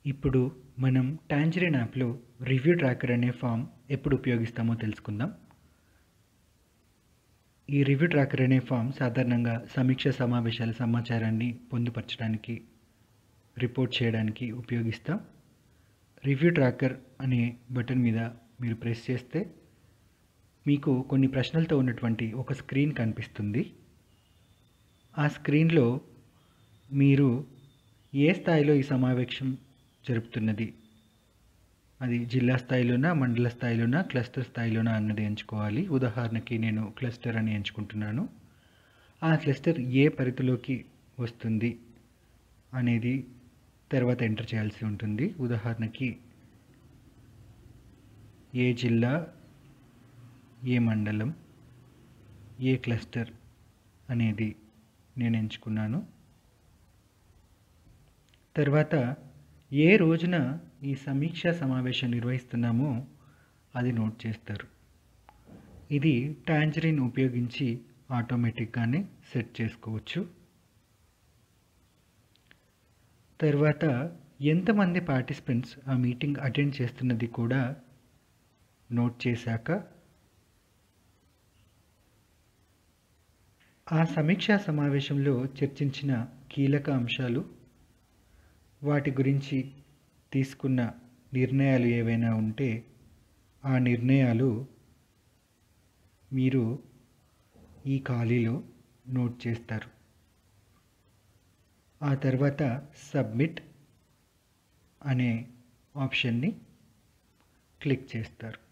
ఇప్పుడు మనం టాంజరిన్ యాప్లో రివ్యూ ట్రాకర్ అనే ఫామ్ ఎప్పుడు ఉపయోగిస్తామో తెలుసుకుందాం ఈ రివ్యూ ట్రాకర్ అనే ఫామ్ సాధారణంగా సమీక్ష సమావేశాల సమాచారాన్ని పొందుపరచడానికి రిపోర్ట్ చేయడానికి ఉపయోగిస్తాం రివ్యూ ట్రాకర్ అనే బటన్ మీద మీరు ప్రెస్ చేస్తే మీకు కొన్ని ప్రశ్నలతో ఉన్నటువంటి ఒక స్క్రీన్ కనిపిస్తుంది ఆ స్క్రీన్లో మీరు ఏ స్థాయిలో ఈ సమావేశం జరుపుతున్నది అది జిల్లా స్థాయిలోనా మండల స్థాయిలోనా క్లస్టర్ స్థాయిలోనా అన్నది ఎంచుకోవాలి ఉదాహరణకి నేను క్లస్టర్ అని ఎంచుకుంటున్నాను ఆ క్లస్టర్ ఏ పరిధిలోకి వస్తుంది అనేది తర్వాత ఎంటర్ చేయాల్సి ఉంటుంది ఉదాహరణకి ఏ జిల్లా ఏ మండలం ఏ క్లస్టర్ అనేది నేను ఎంచుకున్నాను తర్వాత ఏ రోజున ఈ సమీక్షా సమావేశం నిర్వహిస్తున్నామో అది నోట్ చేస్తారు ఇది టాంజరిన్ ఉపయోగించి ఆటోమేటిక్గానే సెట్ చేసుకోవచ్చు తర్వాత ఎంతమంది పార్టిసిపెంట్స్ ఆ మీటింగ్ అటెండ్ చేస్తున్నది కూడా నోట్ చేశాక ఆ సమీక్షా సమావేశంలో చర్చించిన కీలక అంశాలు వాటి గురించి తీసుకున్న నిర్ణయాలు ఏవైనా ఉంటే ఆ నిర్ణయాలు మీరు ఈ ఖాళీలో నోట్ చేస్తారు ఆ తర్వాత సబ్మిట్ అనే ఆప్షన్ని క్లిక్ చేస్తారు